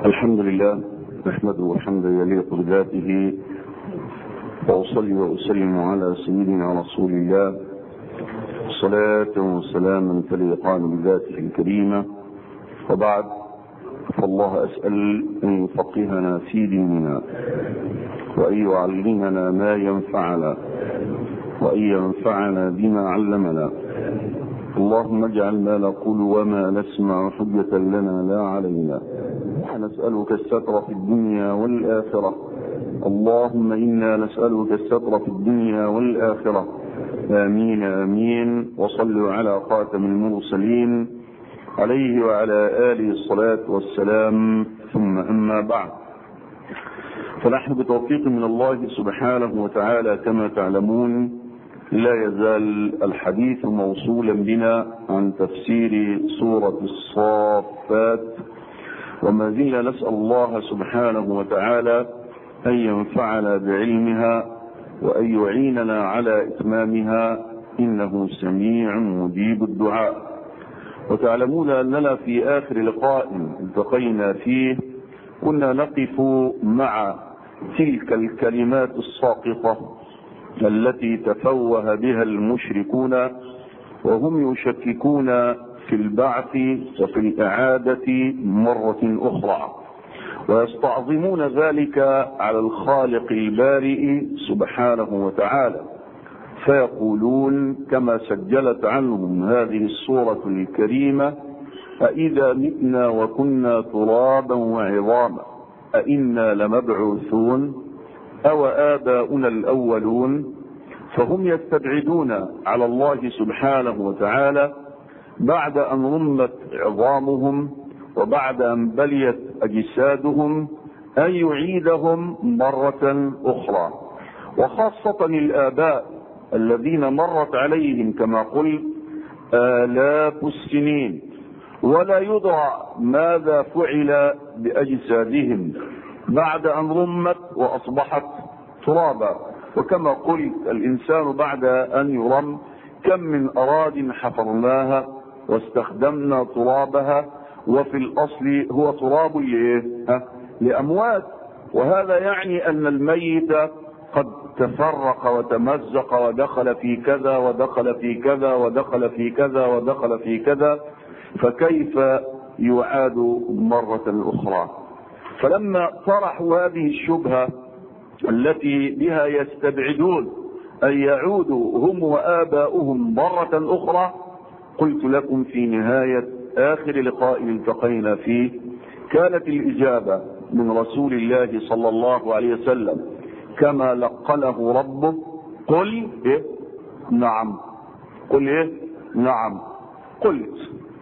الحمد لله نحمده حمدا يليق بذاته وأصلي وأسلم على سيدنا رسول الله صلاة وسلاما تليقان بذاته الكريمة وبعد فالله أسأل أن يفقهنا في ديننا وأن يعلمنا ما ينفعنا وأن ينفعنا بما علمنا اللهم اجعل ما نقول وما نسمع حجة لنا لا علينا نسألك الستر في الدنيا والآخرة اللهم إنا نسألك الستر في الدنيا والآخرة آمين آمين وصلوا على خاتم المرسلين عليه وعلى آله الصلاة والسلام ثم أما بعد فنحن بتوفيق من الله سبحانه وتعالى كما تعلمون لا يزال الحديث موصولا بنا عن تفسير سورة الصافات وما زلنا نسأل الله سبحانه وتعالى أن ينفعنا بعلمها وأن يعيننا على إتمامها إنه سميع مجيب الدعاء وتعلمون أننا في آخر لقاء التقينا فيه كنا نقف مع تلك الكلمات الساقطة التي تفوه بها المشركون وهم يشككون في البعث وفي الإعادة مرة أخرى ويستعظمون ذلك على الخالق البارئ سبحانه وتعالى فيقولون كما سجلت عنهم هذه السورة الكريمة أإذا متنا وكنا ترابا وعظاما أئنا لمبعوثون أو آباؤنا الأولون فهم يستبعدون على الله سبحانه وتعالى بعد أن رمت عظامهم وبعد أن بليت أجسادهم أن يعيدهم مرة أخرى وخاصة الآباء الذين مرت عليهم كما قلت آلاف السنين ولا يدرى ماذا فعل بأجسادهم بعد أن رمت وأصبحت ترابا وكما قلت الإنسان بعد أن يرم كم من أراد حفرناها واستخدمنا ترابها وفي الأصل هو تراب لأموات وهذا يعني أن الميت قد تفرق وتمزق ودخل في كذا ودخل في كذا ودخل في كذا ودخل في كذا فكيف يعاد مرة أخرى فلما طرحوا هذه الشبهة التي بها يستبعدون أن يعودوا هم وآباؤهم مرة أخرى قلت لكم في نهاية آخر لقاء التقينا فيه كانت الإجابة من رسول الله صلى الله عليه وسلم كما لقنه ربه قل إيه نعم قل إيه نعم قلت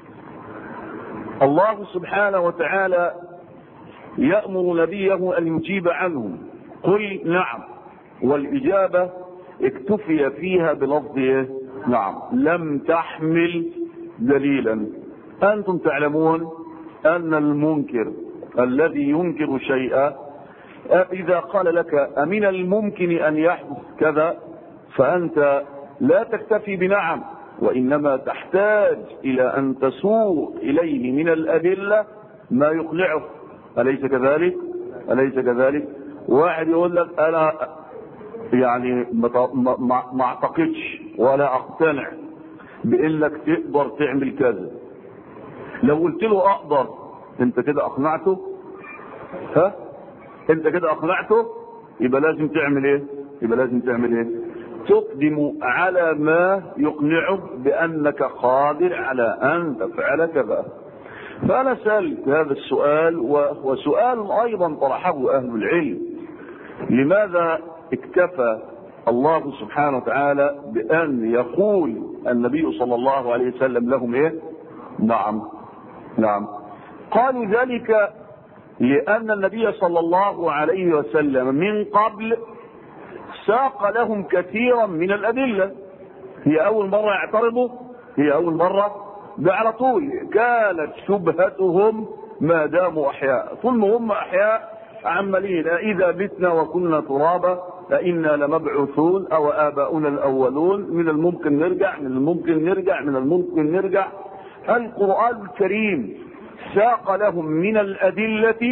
الله سبحانه وتعالى يأمر نبيه أن يجيب عنهم قل نعم والإجابة اكتفي فيها بلفظ نعم لم تحمل دليلا أنتم تعلمون أن المنكر الذي ينكر شيئا إذا قال لك أمن الممكن أن يحدث كذا فأنت لا تكتفي بنعم وإنما تحتاج إلى أن تسوق إليه من الأدلة ما يقنعه أليس كذلك أليس كذلك واحد يقول لك أنا يعني ما اعتقدش ولا اقتنع بانك تقدر تعمل كذا لو قلت له اقدر انت كده اقنعته ها انت كده اقنعته يبقى لازم تعمل ايه يبقى لازم تعمل ايه تقدم على ما يقنعه بانك قادر على ان تفعل كذا فانا سالت هذا السؤال وهو سؤال ايضا طرحه اهل العلم لماذا اكتفى الله سبحانه وتعالى بأن يقول النبي صلى الله عليه وسلم لهم ايه نعم نعم قالوا ذلك لأن النبي صلى الله عليه وسلم من قبل ساق لهم كثيرا من الأدلة هي أول مرة يعترضوا هي أول مرة ده على طول كانت شبهتهم ما داموا أحياء طول ما هم أحياء عمالين إذا بتنا وكنا ترابا فإنا لمبعوثون أو آباؤنا الأولون من الممكن نرجع من الممكن نرجع من الممكن نرجع القرآن الكريم ساق لهم من الأدلة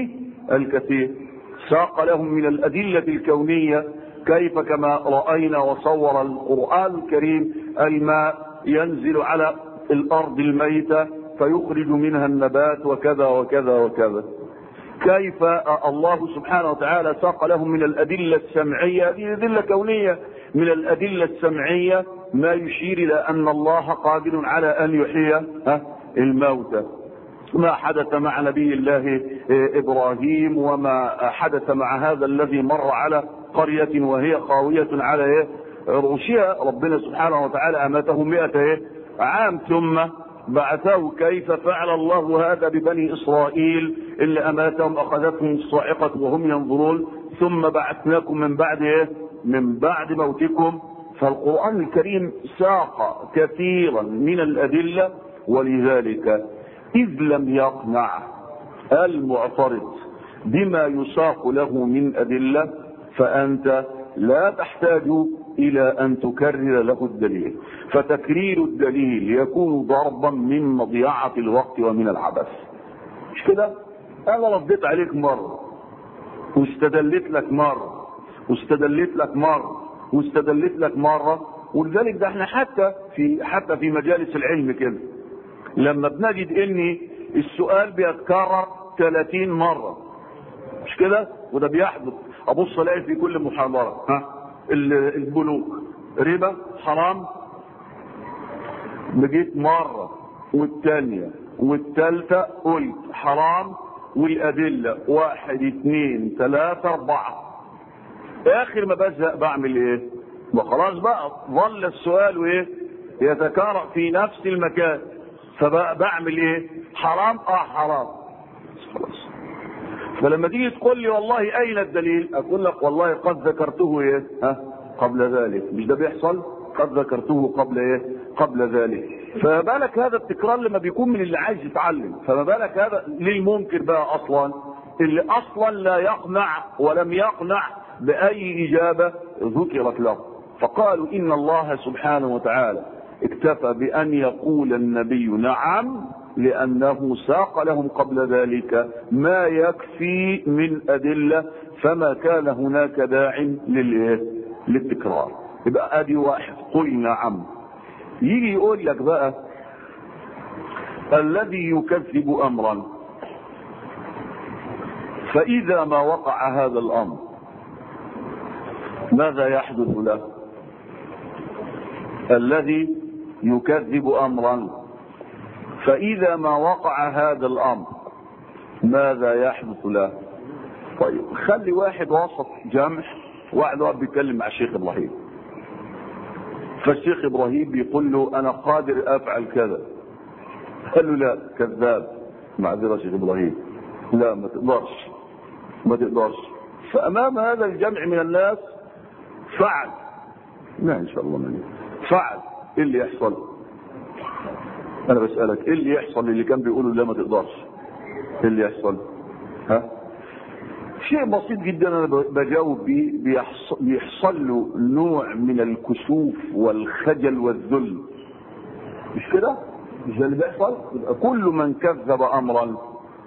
الكثير ساق لهم من الأدلة الكونية كيف كما رأينا وصور القرآن الكريم الماء ينزل على الأرض الميتة فيخرج منها النبات وكذا وكذا وكذا كيف الله سبحانه وتعالى ساق لهم من الأدلة السمعية هذه أدلة كونية من الأدلة السمعية ما يشير إلى أن الله قادر على أن يحيي الموتى ما حدث مع نبي الله إبراهيم وما حدث مع هذا الذي مر على قرية وهي خاوية على عروشها ربنا سبحانه وتعالى أماته مئة عام ثم بعثه كيف فعل الله هذا ببني إسرائيل اللي أماتهم أخذتهم الصاعقة وهم ينظرون ثم بعثناكم من بعد إيه؟ من بعد موتكم فالقرآن الكريم ساق كثيرا من الأدلة ولذلك إذ لم يقنع المعترض بما يساق له من أدلة فأنت لا تحتاج إلى أن تكرر له الدليل فتكرير الدليل يكون ضربا من مضيعة الوقت ومن العبث مش كده أنا رديت عليك مرة واستدلت لك مرة واستدلت لك مرة واستدلت لك مرة ولذلك ده احنا حتى في حتى في مجالس العلم كده لما بنجد ان السؤال بيتكرر 30 مرة مش كده وده بيحدث ابص الاقي في كل محاضرة ها البنوك ربا حرام جيت مرة والثانية والثالثة قلت حرام والأدلة واحد اثنين ثلاثة أربعة آخر ما بزهق بعمل إيه؟ وخلاص بقى ظل السؤال وإيه؟ يتكرر في نفس المكان فبعمل إيه؟ حرام؟ آه حرام خلاص فلما تيجي تقول لي والله أين الدليل؟ أقول لك والله قد ذكرته إيه؟ ها؟ قبل ذلك مش ده بيحصل؟ قد ذكرته قبل ايه قبل ذلك فما بالك هذا التكرار لما بيكون من اللي عايز يتعلم فما بالك هذا للمنكر بقى اصلا اللي اصلا لا يقنع ولم يقنع باي اجابه ذكرت له فقالوا ان الله سبحانه وتعالى اكتفى بان يقول النبي نعم لانه ساق لهم قبل ذلك ما يكفي من ادله فما كان هناك داع للتكرار يبقى ادي واحد قل نعم يجي يقول لك بقى الذي يكذب امرا فاذا ما وقع هذا الامر ماذا يحدث له الذي يكذب امرا فاذا ما وقع هذا الامر ماذا يحدث له طيب خلي واحد وسط جمع واحد واحد بيتكلم مع الشيخ ابراهيم فالشيخ ابراهيم بيقول له انا قادر افعل كذا قال له لا كذاب معذرة شيخ ابراهيم لا ما تقدرش ما تقدرش فامام هذا الجمع من الناس فعل لا ان شاء الله من فعل ايه اللي يحصل انا بسألك ايه اللي يحصل اللي كان بيقوله لا ما تقدرش ايه اللي يحصل ها شيء بسيط جدا انا بجاوب بيه بيحصل, بيحصل له نوع من الكسوف والخجل والذل مش كده مش ده اللي بيحصل يبقى كل من كذب امرا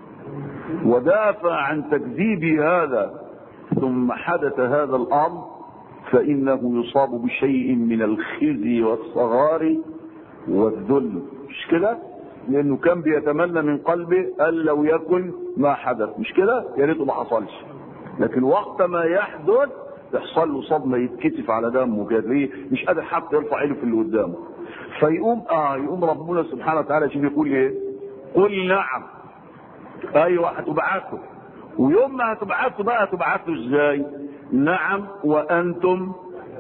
ودافع عن تكذيب هذا ثم حدث هذا الامر فانه يصاب بشيء من الخزي والصغار والذل مش كده لانه كان بيتمنى من قلبه ان لو يكن ما حدث مش كده يا ريته ما حصلش لكن وقت ما يحدث تحصل له صدمه يتكتف على دمه كده ليه مش قادر حتى يرفع عينه في اللي قدامه فيقوم اه يقوم ربنا سبحانه وتعالى شوف يقول ايه قل نعم ايوه هتبعثه ويوم ما هتبعثه بقى هتبعثه ازاي نعم وانتم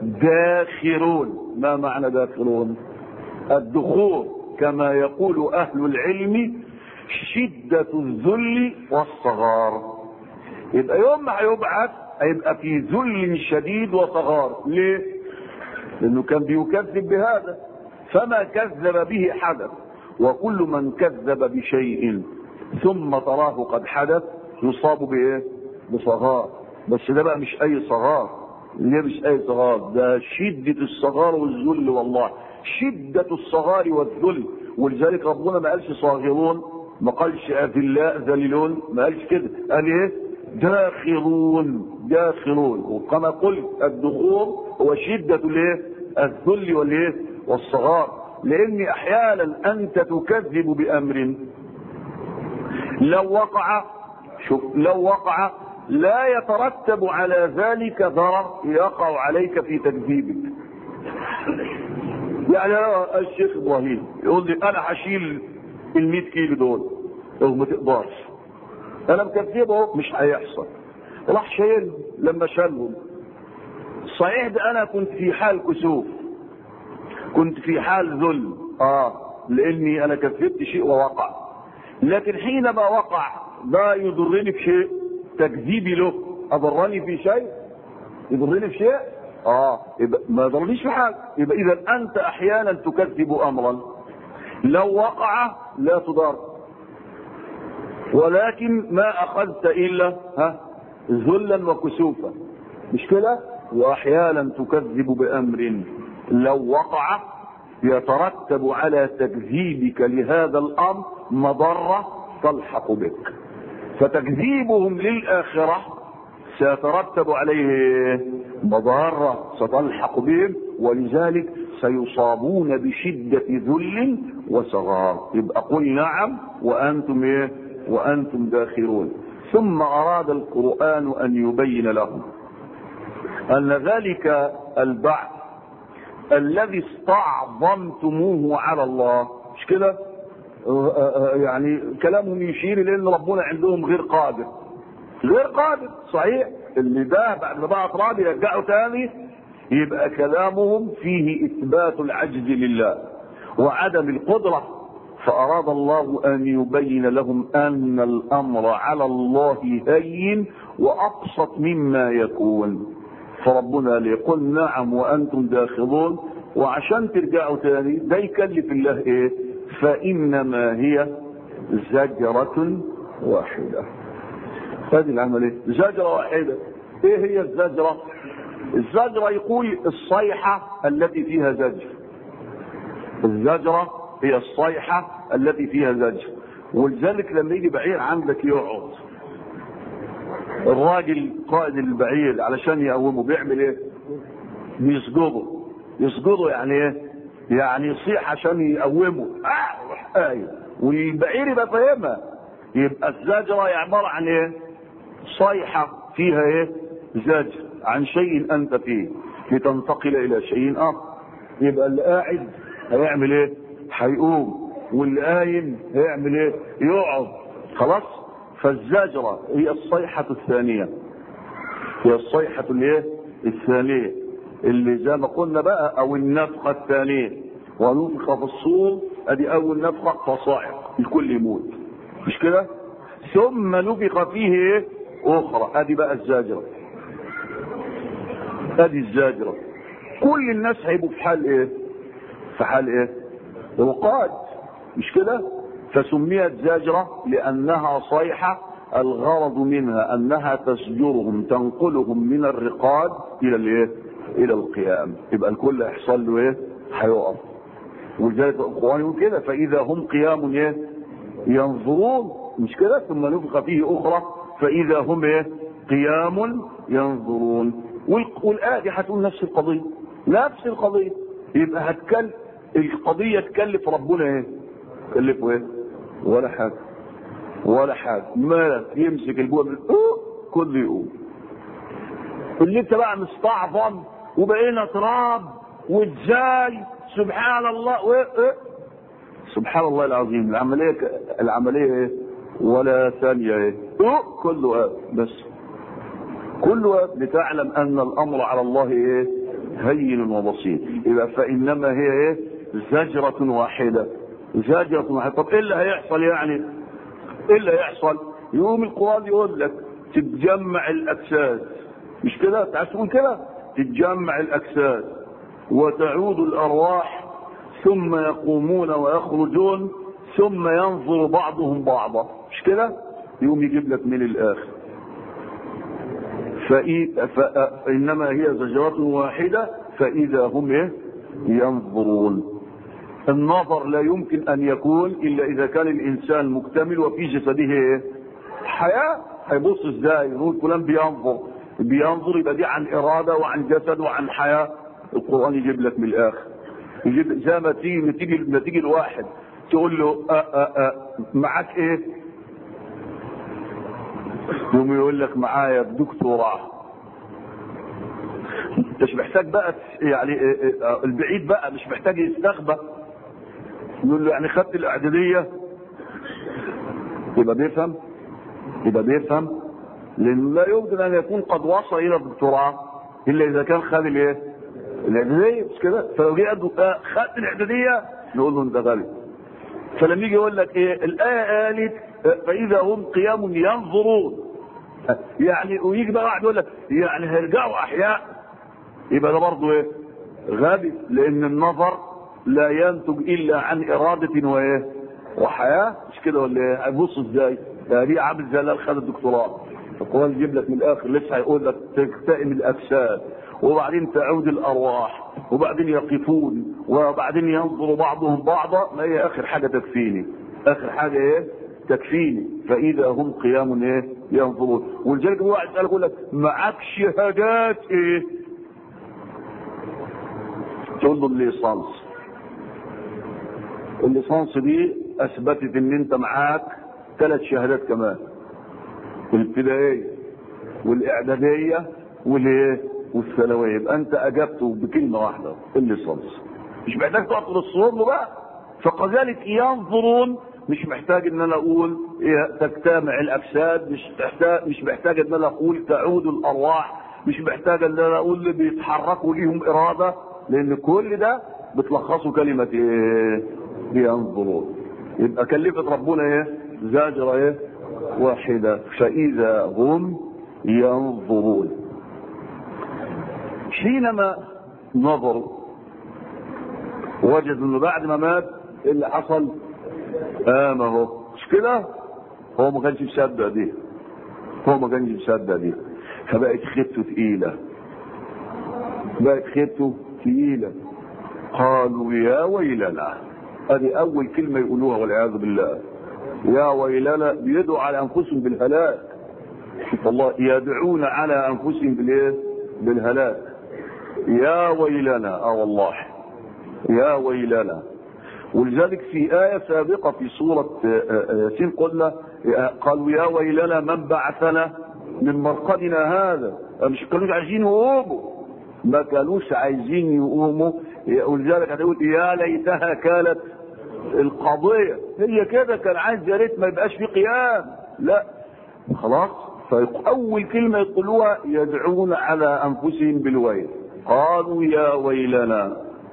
داخرون ما معنى داخرون الدخول كما يقول اهل العلم شدة الذل والصغار يبقى يوم ما هيبعث هيبقى في ذل شديد وصغار ليه لانه كان بيكذب بهذا فما كذب به حدث وكل من كذب بشيء ثم تراه قد حدث يصاب بايه بصغار بس ده بقى مش اي صغار ليه مش اي صغار ده شدة الصغار والذل والله شدة الصغار والذل ولذلك ربنا ما قالش صاغرون ما قالش اذلاء ذليلون ما قالش كده قال ايه داخلون داخلون وكما قلت الدخول هو شدة الايه الذل والايه والصغار لان احيانا انت تكذب بامر لو وقع شوف لو وقع لا يترتب على ذلك ضرر يقع عليك في تكذيبك يعني أنا الشيخ ابراهيم يقول لي انا هشيل ال 100 كيلو دول لو ما تقدرش انا مكذبه مش هيحصل راح شايل لما شالهم صحيح ده انا كنت في حال كسوف كنت في حال ذل اه لاني انا كذبت شيء ووقع لكن حينما وقع لا يضرني بشيء تكذيبي له اضرني في شيء يضرني في شيء اه يبقى ما يضرنيش في حاجه يبقى اذا انت احيانا تكذب امرا لو وقع لا تضر ولكن ما اخذت الا ها ذلا وكسوفا مش كده واحيانا تكذب بامر لو وقع يترتب على تكذيبك لهذا الامر مضره تلحق بك فتكذيبهم للاخره سيترتب عليه مضاره ستلحق بهم ولذلك سيصابون بشده ذل وصغار يبقى قل نعم وانتم ايه وانتم داخلون ثم اراد القران ان يبين لهم ان ذلك البعث الذي استعظمتموه على الله مش كده يعني كلامهم يشير لان ربنا عندهم غير قادر غير قادر صحيح اللي ده بعد ما بعت رابي يرجعوا تاني يبقى كلامهم فيه اثبات العجز لله وعدم القدره فاراد الله ان يبين لهم ان الامر على الله هين وابسط مما يكون فربنا ليقول نعم وانتم داخلون وعشان ترجعوا تاني ده يكلف الله ايه فانما هي زجرة واحدة هذه العملية زجرة واحدة ايه هي الزجرة الزجرة يقول الصيحة التي فيها زجر الزجرة هي الصيحة التي فيها زجر ولذلك لما يجي بعير عندك يقعد الراجل قائد البعير علشان يقومه بيعمل ايه بيسجده يسجده يعني ايه يعني يصيح عشان يقومه آه ايوه والبعير يبقى فاهمها يبقى الزجرة عبارة عن ايه صيحة فيها ايه زجر عن شيء انت فيه لتنتقل الى شيء اخر يبقى اللي قاعد هيعمل ايه هيقوم واللي قايم هيعمل ايه يقعد خلاص فالزجرة هي الصيحة الثانية هي الصيحة الايه الثانية اللي زي ما قلنا بقى او النفخة الثانية ونفخ في الصور ادي اول نفخة فصاعق الكل يموت مش كده ثم نفخ فيه ايه اخرى ادي بقى الزاجرة ادي الزاجرة كل الناس هيبقوا في حال ايه في حال ايه رقاد مش كده فسميت زاجرة لأنها صيحة الغرض منها أنها تسجرهم تنقلهم من الرقاد إلى الإيه؟ إلى القيام يبقى الكل هيحصل له إيه؟ هيقف ولذلك القرآن يقول كده فإذا هم قيام إيه؟ ينظرون مش كده ثم نفخ فيه أخرى فإذا هم إيه؟ قيام ينظرون والآية دي هتقول نفس القضية نفس القضية يبقى هتكلم القضية تكلف ربنا ايه؟ تكلفه ايه؟ ولا حاجة ولا حاجة ما يمسك البواب كل يقوم اللي انت بقى مستعظم وبقينا تراب وازاي سبحان الله و... إيه؟ سبحان الله العظيم العملية العملية ايه؟ ولا ثانية ايه؟ كله ايه؟ بس كله ايه؟ لتعلم ان الامر على الله ايه؟ هين وبسيط اذا فانما هي ايه؟ زجرة واحدة زجرة واحدة طب ايه اللي هيحصل يعني ايه اللي هيحصل يقوم القرآن يقول لك تتجمع الاجساد مش كده تعال تقول كده تتجمع الاجساد وتعود الارواح ثم يقومون ويخرجون ثم ينظر بعضهم بعضا مش كده يقوم يجيب لك من الاخر فإنما هي زجرة واحدة فإذا هم إيه؟ ينظرون النظر لا يمكن أن يكون إلا إذا كان الإنسان مكتمل وفي جسده إيه؟ حياة هيبص ازاي نقول فلان بينظر بينظر يبقى دي عن اراده وعن جسد وعن حياه القران يجيب لك من الاخر يجيب زي ما تيجي ما تيجي ما تيجي الواحد تقول له أه أه أه معاك ايه؟ يقوم يقول لك معايا دكتوراه انت مش محتاج بقى يعني البعيد بقى مش محتاج يستخبى يقول له يعني خدت الاعداديه يبقى بيفهم يبقى بيفهم لانه لا يمكن ان يكون قد وصل الى الدكتوراه الا اذا كان خد الايه؟ الاعداديه مش كده؟ فلو جه قال له خدت الاعداديه نقول له انت غبي فلما يجي يقول لك ايه؟ الايه قالت فاذا هم قيام ينظرون يعني ويجي بقى واحد يقول لك يعني هيرجعوا احياء يبقى ده برضه ايه؟ غبي لان النظر لا ينتج الا عن اراده وايه؟ وحياه مش كده ولا ايه؟ هيبص ازاي؟ ده دي عامل زي اللي خد الدكتوراه القران يجيب لك من الاخر لسه هيقول لك تكتئم الاجساد وبعدين تعود الارواح وبعدين يقفون وبعدين ينظر بعضهم بعضا ما هي اخر حاجه تكفيني اخر حاجه ايه؟ تكفيني فاذا هم قيام ايه؟ ينظرون ولذلك واحد يسالك يقول لك معاك شهادات ايه؟ تقول له الليسانس الليسانس دي اثبتت ان انت معاك ثلاث شهادات كمان الابتدائيه والاعداديه والايه والثانويه يبقى انت اجبته بكلمه واحده الليسانس مش محتاج تقعد تصور له بقى فكذلك ينظرون مش محتاج ان انا اقول تجتمع الاجساد مش محتاج مش محتاج ان انا اقول تعود الارواح مش محتاج ان انا اقول اللي بيتحركوا ليهم اراده لان كل ده بتلخصوا كلمه ايه بينظرون يبقى كلفت ربنا ايه زاجره ايه واحده فاذا هم ينظرون حينما نظروا وجدوا انه بعد ما مات ايه اللي حصل قام اهو مش كده هو ما كانش مصدق دي هو ما كانش مصدق دي فبقت خيبته تقيله بقت خيبته تقيله قالوا يا ويلنا هذه اول كلمه يقولوها والعياذ بالله يا ويلنا بيدعوا على انفسهم بالهلاك شوف الله يدعون على انفسهم بالايه بالهلاك يا ويلنا اه والله يا ويلنا ولذلك في آية سابقة في سورة ياسين قلنا قالوا يا ويلنا من بعثنا من مرقدنا هذا مش كانوش عايزين يقوموا ما كانوش عايزين يقوموا ولذلك هتقول يا ليتها كانت القضية هي كده كان عايز يا ريت ما يبقاش في قيام لا خلاص فأول كلمة يقولوها يدعون على أنفسهم بالويل قالوا يا ويلنا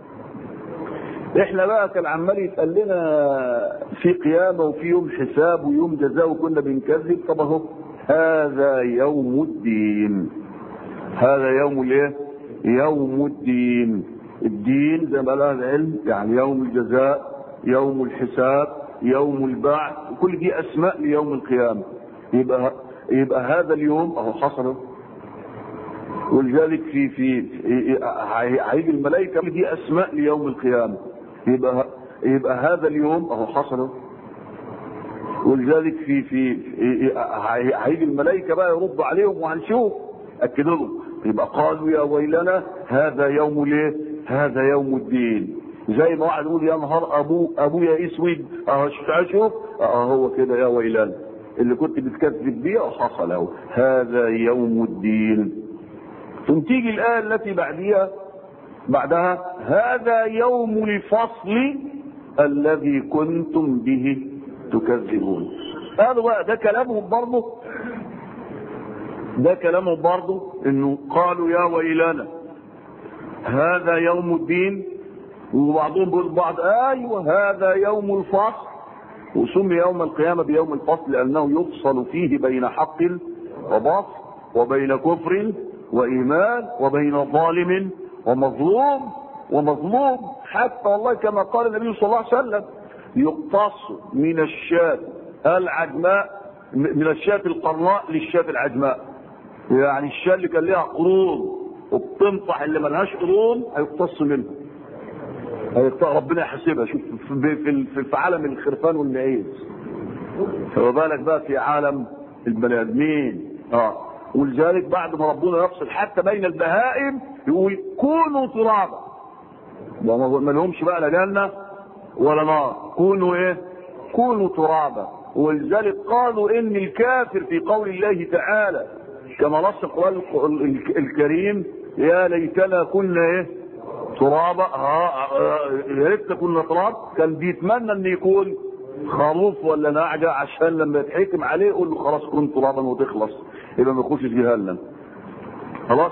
احنا بقى كان عمال يتقال لنا في قيامه وفي يوم حساب ويوم جزاء وكنا بنكذب طب اهو هذا يوم الدين هذا يوم الايه؟ يوم الدين الدين زي ما قال اهل العلم يعني يوم الجزاء يوم الحساب يوم البعث كل دي اسماء ليوم القيامه يبقى يبقى هذا اليوم اهو حصل ولذلك في في هيجي الملائكه دي اسماء ليوم القيامه يبقى يبقى هذا اليوم اهو حصل ولذلك في في هيجي الملائكه بقى يرد عليهم وهنشوف اكدوا لهم يبقى قالوا يا ويلنا هذا يوم ليه؟ هذا يوم الدين زي ما واحد يقول يا نهار ابو ابويا اسود اهو شوف اه هو كده يا ويلنا اللي كنت بتكذب بيه حصل اهو هذا يوم الدين ثم تيجي الآية التي بعدها بعدها هذا يوم الفصل الذي كنتم به تكذبون هذا بقى ده كلامهم برضه ده كلامهم برضه انه قالوا يا ويلنا هذا يوم الدين وبعضهم بيقول بعض ايوه هذا يوم الفصل وسمي يوم القيامه بيوم الفصل لانه يفصل فيه بين حق وباطل وبين كفر وإيمان وبين ظالم ومظلوم ومظلوم حتى والله كما قال النبي صلى الله عليه وسلم يقتص من الشاة العجماء من الشاة القرناء للشاة العجماء يعني الشاة اللي كان لها قرون وبتنطح اللي ملهاش قرون هيقتص منها ربنا يحاسبها شوف في, في, في عالم الخرفان والمعيز فما بالك بقى في عالم البني ادمين اه ولذلك بعد ما ربنا يفصل حتى بين البهائم يقول كونوا ترابا ما لهمش بقى لا جنه ولا نار كونوا ايه كونوا ترابا ولذلك قالوا ان الكافر في قول الله تعالى كما نص القران الكريم يا ليتنا كنا ايه ترابا يا ريت كنا تراب كان بيتمنى ان يكون خروف ولا نعجة عشان لما يتحكم عليه يقول له خلاص كن ترابا وتخلص يبقى ما يخشش جهنم خلاص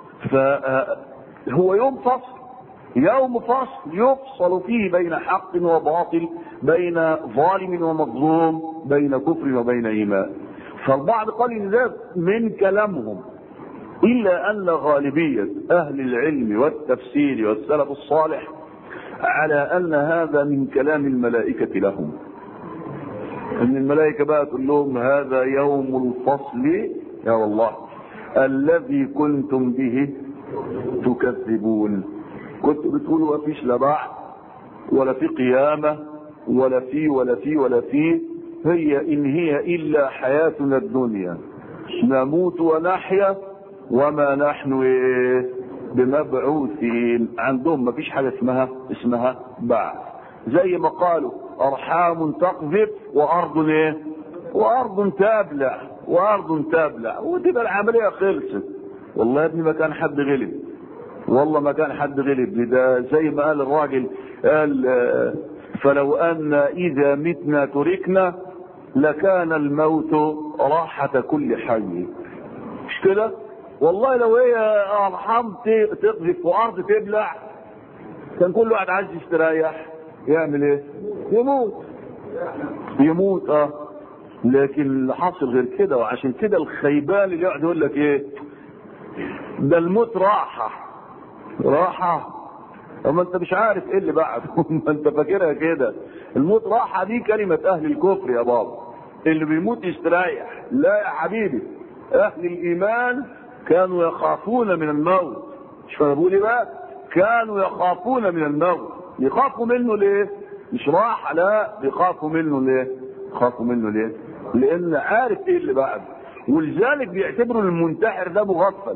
فهو يوم فصل يوم فصل يفصل فيه بين حق وباطل بين ظالم ومظلوم بين كفر وبين ايمان فالبعض قال ان ذلك من كلامهم الا ان غالبيه اهل العلم والتفسير والسلف الصالح على ان هذا من كلام الملائكه لهم ان الملائكه بقى تقول لهم هذا يوم الفصل يا والله الذي كنتم به تكذبون كنتوا بتقولوا ما فيش لا بعد ولا في قيامه ولا في ولا في ولا في هي ان هي الا حياتنا الدنيا نموت ونحيا وما نحن ايه بمبعوثين عندهم ما فيش حاجه اسمها اسمها بعد زي ما قالوا ارحام تقذف وارض ايه وارض تبلع وارض تبلع وتبقى العمليه خلصت والله يا ابني ما كان حد غلب والله ما كان حد غلب ده زي ما قال الراجل قال فلو ان اذا متنا تركنا لكان الموت راحة كل حي مش كده والله لو هي ارحام تقذف وارض تبلع كان كل واحد عايز يستريح يعمل ايه يموت يموت اه لكن اللي حاصل غير كده وعشان كده الخيبان اللي يقعد يقول لك ايه ده الموت راحه راحة اما انت مش عارف ايه اللي بعده ما انت فاكرها كده الموت راحة دي كلمة اهل الكفر يا بابا اللي بيموت يستريح لا يا حبيبي اهل الايمان كانوا يخافون من الموت مش فاهم بقول ايه بقى كانوا يخافون من الموت يخافوا منه ليه مش راحة لا بيخافوا منه ليه يخافوا منه ليه لان عارف ايه اللي بعده ولذلك بيعتبروا المنتحر ده مغفل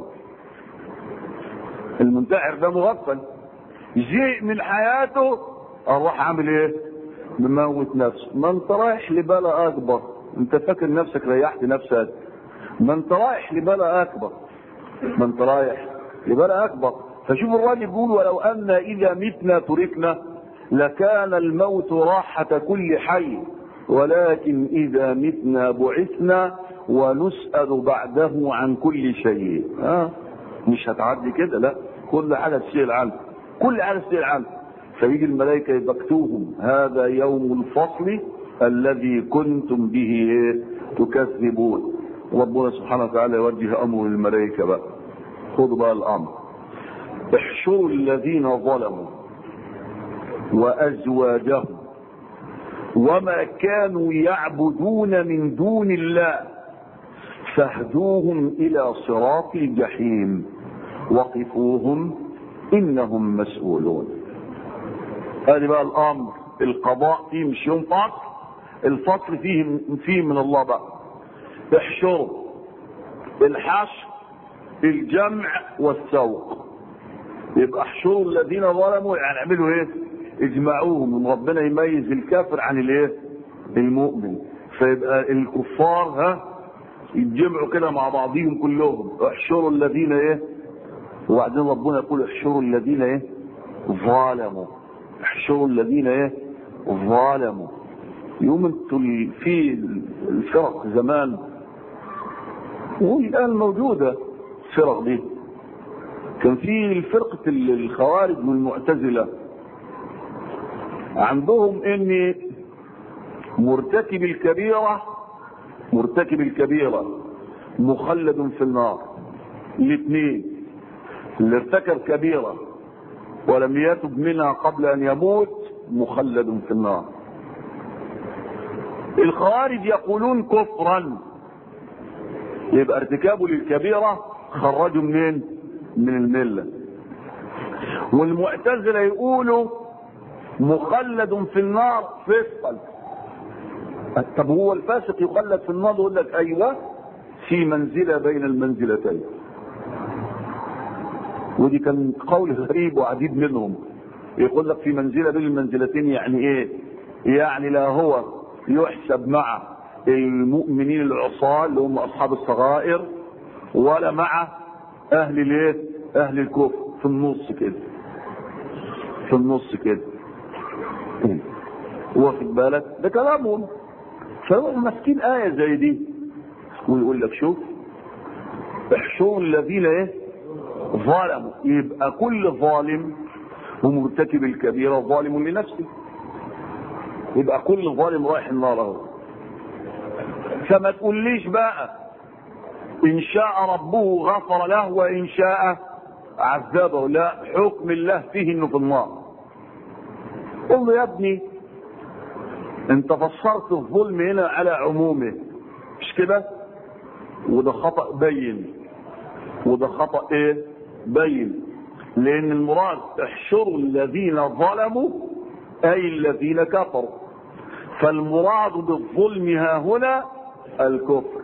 المنتحر ده مغفل جيء من حياته اروح عامل ايه مموت نفسه ما انت رايح لبلا اكبر انت فاكر نفسك ريحت نفسك ما انت رايح لبلا اكبر ما انت رايح لبلا اكبر فشوف الراجل بيقول ولو ان اذا متنا تركنا لكان الموت راحة كل حي ولكن اذا متنا بعثنا ونسأل بعده عن كل شيء ها مش هتعدي كده لا كل حاجه تسير عنه كل حاجه تسير عنه فيجي الملائكه يبكتوهم هذا يوم الفصل الذي كنتم به تكذبون ربنا سبحانه وتعالى يوجه امره للملائكه بقى خذوا بقى الامر احشروا الذين ظلموا وازواجهم وما كانوا يعبدون من دون الله فاهدوهم الى صراط الجحيم وقفوهم انهم مسؤولون هذه بقى الامر القضاء فيه مش يوم فصل الفصل فيه فيه من الله بقى احشروا الحشر الجمع والسوق يبقى احشروا الذين ظلموا يعني اعملوا ايه اجمعوهم من ربنا يميز الكافر عن الايه المؤمن فيبقى الكفار ها يتجمعوا كده مع بعضهم كلهم احشروا الذين ايه وبعدين ربنا يقول احشروا الذين ايه ظالموا احشروا الذين ايه ظالموا يوم انتوا في الفرق زمان والان موجوده الفرق دي كان في الفرقة الخوارج والمعتزلة عندهم ان مرتكب الكبيرة مرتكب الكبيرة مخلد في النار الاثنين اللي ارتكب كبيرة ولم يتب منها قبل ان يموت مخلد في النار الخوارج يقولون كفرا يبقى ارتكابه للكبيرة خرجوا منين من الملة والمعتزلة يقولوا مخلد في النار فسقا طب هو الفاسق يخلد في النار يقول لك ايوه في منزلة بين المنزلتين ودي كان قول غريب وعديد منهم يقول لك في منزلة بين المنزلتين يعني ايه يعني لا هو يحسب مع المؤمنين العصاة اللي هم اصحاب الصغائر ولا مع اهل الايه اهل الكفر في النص كده في النص كده واخد بالك ده كلامهم فيروحوا ماسكين آية زي دي ويقول لك شوف احشروا الذين ايه ظلموا يبقى كل ظالم ومرتكب الكبيرة ظالم لنفسه يبقى كل ظالم رايح النار اهو فما تقوليش بقى ان شاء ربه غفر له وان شاء عذبه لا حكم الله فيه انه في النار قل له يا ابني انت فسرت الظلم هنا على عمومه مش كده وده خطأ بين وده خطأ ايه بين لان المراد احشروا الذين ظلموا اي الذين كفروا فالمراد بالظلم ها هنا الكفر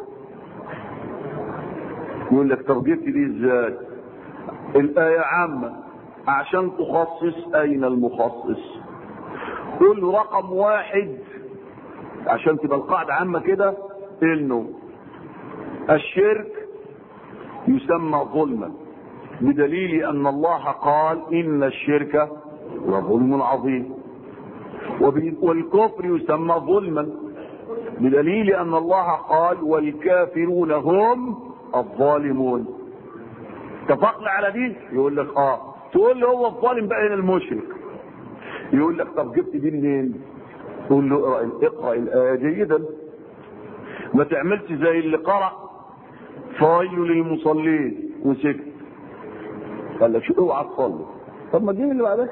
يقول لك ترجمت دي ازاي الآية عامة عشان تخصص أين المخصص قل رقم واحد عشان تبقى القاعدة عامة كده انه الشرك يسمى ظلما بدليل ان الله قال ان الشرك لظلم عظيم والكفر يسمى ظلما بدليل ان الله قال والكافرون هم الظالمون اتفقنا على دي يقول لك اه تقول له هو الظالم بقى هنا المشرك يقول لك طب جبت دي منين تقول له اقرا اقرا الايه جيدا ما تعملش زي اللي قرأ فويل للمصلين وسكت قال لك شو اوعى تصلي طب ما تجيب اللي بعدها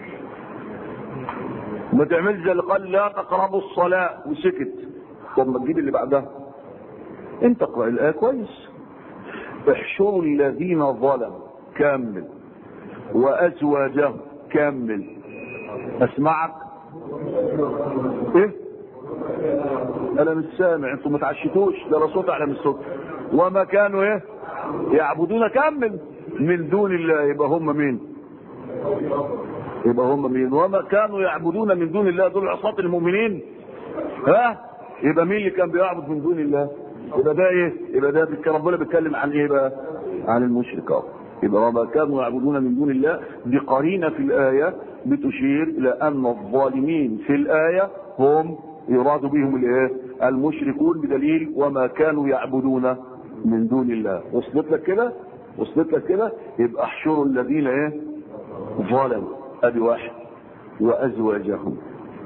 ما تعملش زي اللي قال لا تقربوا الصلاة وسكت طب ما تجيب اللي بعدها انت اقرا الايه كويس احشروا الذين ظلموا كمل وازواجهم كمل اسمعك ايه انا مش سامع انتوا ما تعشتوش ده لا صوت اعلى من الصوت وما كانوا ايه يعبدون كمل من دون الله يبقى هم مين يبقى هم مين وما كانوا يعبدون من دون الله دول عصاة المؤمنين ها يبقى مين اللي كان بيعبد من دون الله يبقى ده ايه يبقى ده ربنا بيتكلم عن ايه بقى عن المشرك اهو يبقى وما كانوا يعبدون من دون الله دي قرينه في الايه بتشير الى ان الظالمين في الايه هم يراد بهم الايه المشركون بدليل وما كانوا يعبدون من دون الله وصلت لك كده وصلت لك كده يبقى احشروا الذين ايه ظلموا ادي واحد وازواجهم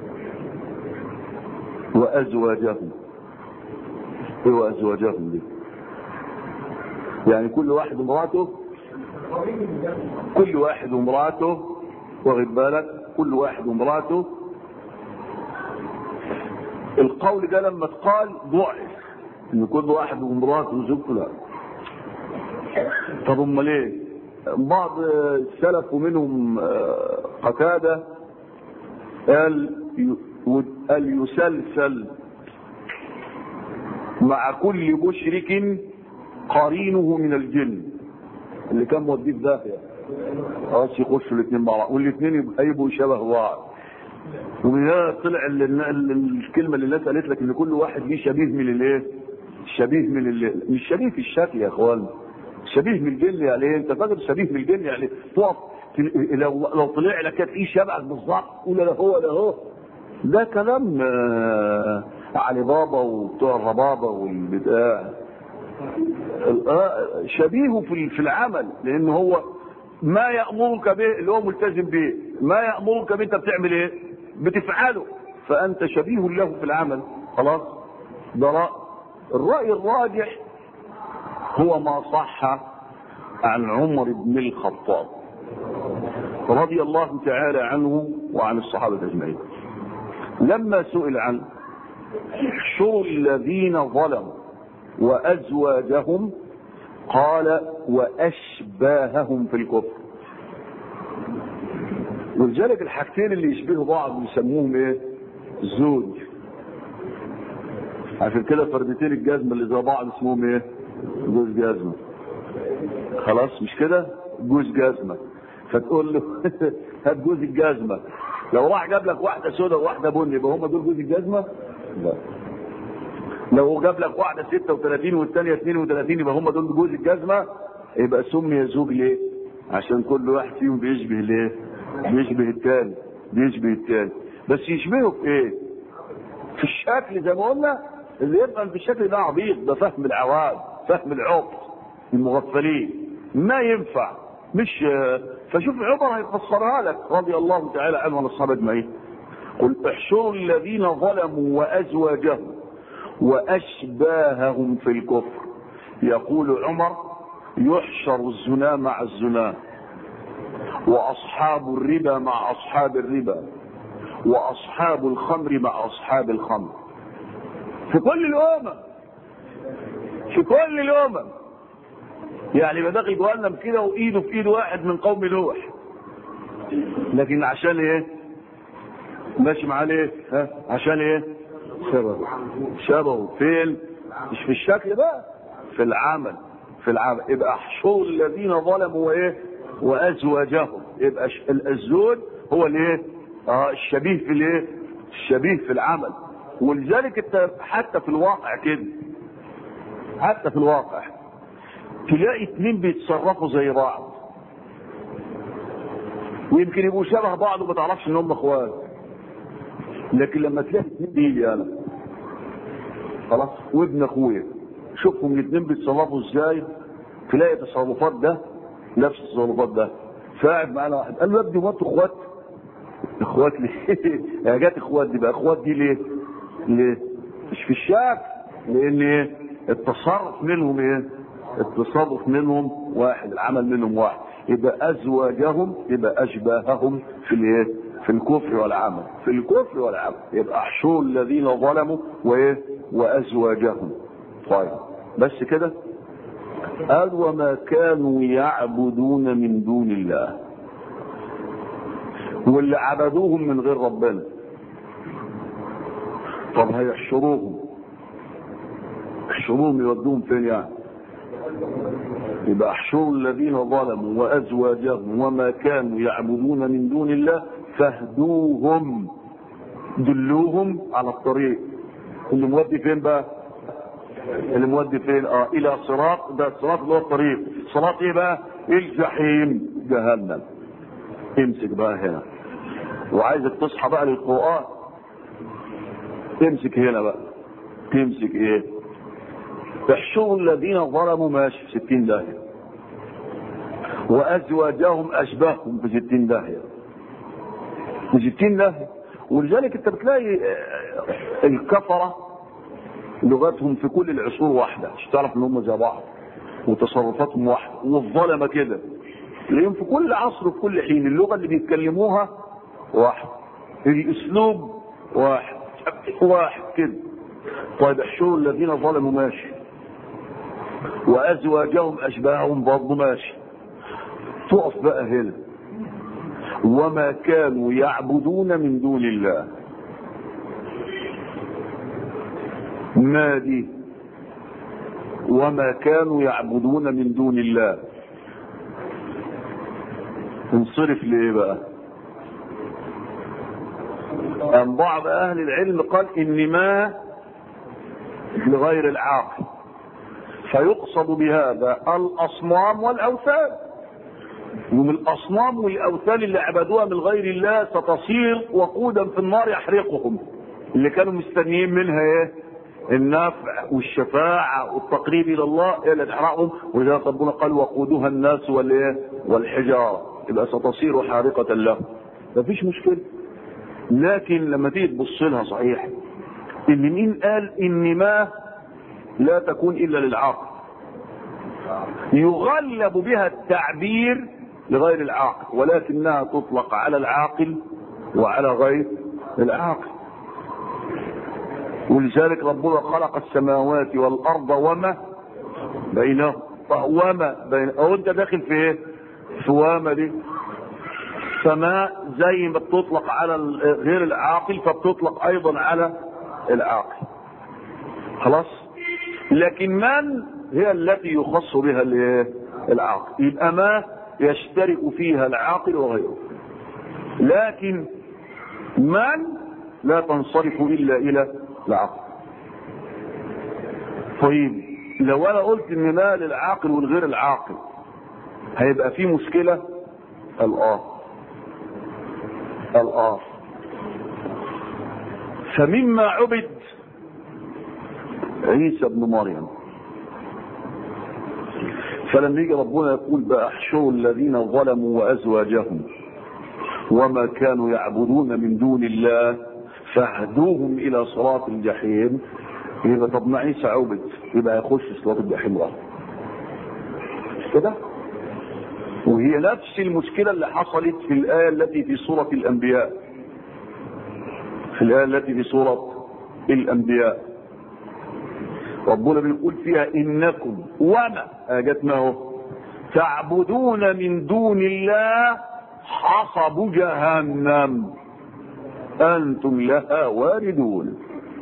وازواجهم ايه وازواجهم دي يعني كل واحد ومراته كل واحد ومراته واخد بالك كل واحد ومراته القول ده لما اتقال ضعف ان كل واحد ومراته وزوجته لا طب امال ايه بعض السلف ومنهم قتاده قال قال يسلسل مع كل مشرك قرينه من الجن اللي كان موديه في داهيه خلاص يخشوا الاثنين مع بعض والاثنين يبقوا شبه بعض ومن هنا طلع ال- ال- ال- الكلمه اللي الناس قالت لك ان كل واحد ليه شبيه من الايه؟ شبيه من ال... مش شبيه في الشكل يا اخوان شبيه من الجن يعني ايه؟ انت فاكر شبيه من الجن يعني تقف تل- لو لو طلع لك كده في شبهك بالظبط تقول لا هو لا هو ده كلام آه، علي بابا وبتوع الربابه والبتاع آه، شبيهه في في العمل لان هو ما يامرك به اللي هو ملتزم به ما يامرك به انت بتعمل ايه بتفعله فانت شبيه له في العمل خلاص ده راي الراي الراجح هو ما صح عن عمر بن الخطاب رضي الله تعالى عنه وعن الصحابه اجمعين لما سئل عن احشروا الذين ظلموا وازواجهم قال واشباههم في الكفر ولذلك الحاجتين اللي يشبهوا بعض يسموهم ايه زوج عشان كده فردتين الجزمه اللي زي بعض اسمهم ايه جوز جزمة خلاص مش كده جوز جزمة فتقول له هات جوز الجزمة لو راح جاب لك واحدة سوداء وواحدة بني يبقى هم دول جوز الجزمة لا لو جاب لك واحدة 36 والثانية 32 يبقى هم دول جوز الجزمة يبقى سمي زوج ليه عشان كل واحد فيهم بيشبه ليه بيشبه الثاني بيشبه الثاني بس يشبهه في ايه في الشكل زي ما قلنا اللي يبقى في الشكل ده عبيط ده فهم العوام فهم العبط المغفلين ما ينفع مش فشوف عمر هيفسرها لك رضي الله تعالى عنه وعن الصحابه اجمعين قل احشروا الذين ظلموا وازواجهم واشباههم في الكفر يقول عمر يحشر الزنا مع الزنا واصحاب الربا مع اصحاب الربا واصحاب الخمر مع اصحاب الخمر في كل الامم في كل الامم يعني بدأ يتولم كده وايده في ايد واحد من قوم نوح لكن عشان ايه ماشي معاه ليه ها عشان ايه شبهه شبهه فين مش في الشكل بقى في العمل في العمل يبقى احشروا الذين ظلموا وايه وازواجهم يبقى الزوج هو الايه اه الشبيه في الايه الشبيه في العمل ولذلك انت حتى في الواقع كده حتى في الواقع تلاقي اتنين بيتصرفوا زي بعض ويمكن يبقوا شبه بعض وما تعرفش ان هم اخوات لكن لما تلاقي اتنين بيجي انا خلاص وابن اخويا شوفهم الاثنين بيتصرفوا ازاي تلاقي تصرفات ده نفس التصرفات ده فقعد معانا واحد قال له يا ابني هو انتوا اخوات اخوات ليه؟ يا جات اخوات دي بقى اخوات دي ليه؟ ليه؟ مش في الشعب لان ايه؟ التصرف منهم ايه؟ التصرف منهم واحد العمل منهم واحد يبقى ازواجهم يبقى اشباههم في الايه؟ في الكفر والعمل في الكفر والعمل يبقى احشروا الذين ظلموا وايه؟ وازواجهم طيب بس كده قال وما كانوا يعبدون من دون الله واللي عبدوهم من غير ربنا طب هيحشروهم يحشروهم يودوهم فين يعني يبقى احشروا الذين ظلموا وازواجهم وما كانوا يعبدون من دون الله فاهدوهم دلوهم على الطريق اللي مودي فين بقى اللي مودي فين اه الى صراط ده الصراط اللي هو الطريق صراط ايه بقى الجحيم جهنم امسك بقى هنا وعايزك تصحى بقى للقرآن تمسك هنا بقى تمسك ايه احشروا الذين ظلموا ماشي في ستين داهية وازواجهم اشباههم في ستين داهية في ستين داهية ولذلك انت بتلاقي الكفرة لغتهم في كل العصور واحدة مش تعرف ان هم زي بعض وتصرفاتهم واحدة والظلمة كده تلاقيهم في كل عصر وفي كل حين اللغة اللي بيتكلموها واحد الاسلوب واحد واحد كده طيب احشروا الذين ظلموا ماشي وازواجهم اشباههم برضه ماشي تقف بقى هنا وما كانوا يعبدون من دون الله ما دي وما كانوا يعبدون من دون الله انصرف ليه بقى أن بعض أهل العلم قال إن ما لغير العاقل فيقصد بهذا الأصنام والأوثان ومن الأصنام والأوثان اللي عبدوها من غير الله ستصير وقودا في النار يحرقهم اللي كانوا مستنيين منها ايه النفع والشفاعة والتقريب إلى الله هي اللي تحرقهم ولذلك ربنا قال وقودها الناس والايه والحجارة يبقى ستصير حارقة لهم مفيش مشكلة لكن لما تيجي تبص لها صحيح ان مين قال ان ما لا تكون الا للعاقل يغلب بها التعبير لغير العاقل ولكنها تطلق على العاقل وعلى غير العاقل ولذلك ربنا خلق السماوات والارض وما بينهم وما بين او انت داخل في ايه في وما دي سماء زي ما بتطلق على غير العاقل فبتطلق ايضا على العاقل خلاص لكن من هي التي يخص بها الايه العاقل يبقى ما يشترك فيها العاقل وغيره لكن من لا تنصرف الا الى العقل طيب لو انا قلت ان ما للعاقل والغير العاقل هيبقى في مشكلة الآه الآه فمما عبد عيسى ابن مريم فلما يجي ربنا يقول بقى احشروا الذين ظلموا وازواجهم وما كانوا يعبدون من دون الله فاهدوهم الى صراط الجحيم يبقى طب ما عيسى عبد يبقى يخش صراط الجحيم راح كده وهي نفس المشكلة اللي حصلت في الآية التي في سورة الأنبياء في الآية التي في سورة الأنبياء ربنا بيقول فيها إنكم وما جت ما هو تعبدون من دون الله حصب جهنم أنتم لها واردون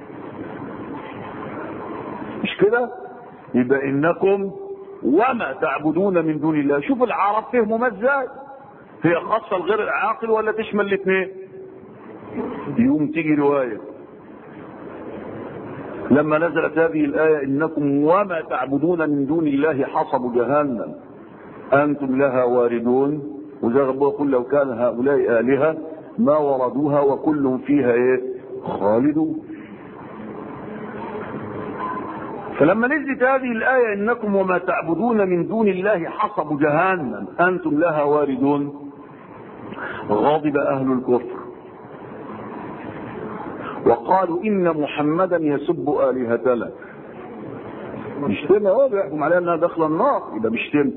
مش كده يبقى إنكم وما تعبدون من دون الله شوف العرب فهموا ما ازاي هي خاصة الغير العاقل ولا تشمل الاثنين يوم تيجي رواية لما نزلت هذه الآية إنكم وما تعبدون من دون الله حصب جهنم أنتم لها واردون وزي ربنا يقول لو كان هؤلاء آلهة ما وردوها وكلهم فيها إيه خالدون فلما نزلت هذه الآية إنكم وما تعبدون من دون الله حصب جهنم أنتم لها واردون غضب أهل الكفر وقالوا إن محمدا يسب آلهتنا بيشتم هو بيحكم عليها انها داخله النار يبقى بيشتم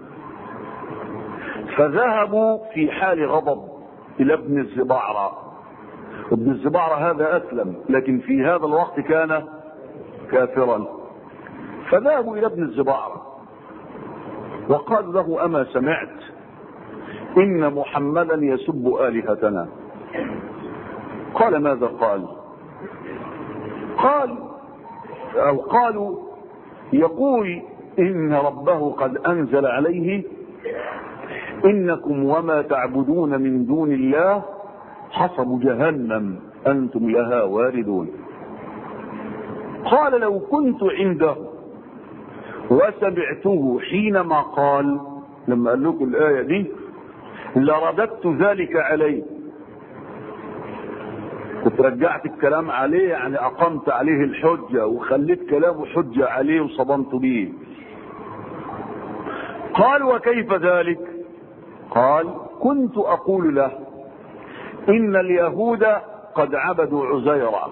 فذهبوا في حال غضب الى ابن الزبعرة ابن الزبعرة هذا اسلم لكن في هذا الوقت كان كافرا فذهبوا الى ابن الزبعرة وقالوا له اما سمعت ان محمدا يسب الهتنا قال ماذا قال قال او قالوا يقول ان ربه قد انزل عليه انكم وما تعبدون من دون الله حصب جهنم انتم لها واردون قال لو كنت عنده وسمعته حينما قال لما قال لكم الايه دي لرددت ذلك عليه كنت رجعت الكلام عليه يعني اقمت عليه الحجة وخليت كلامه حجة عليه وصدمت به قال وكيف ذلك قال كنت اقول له ان اليهود قد عبدوا عزيرا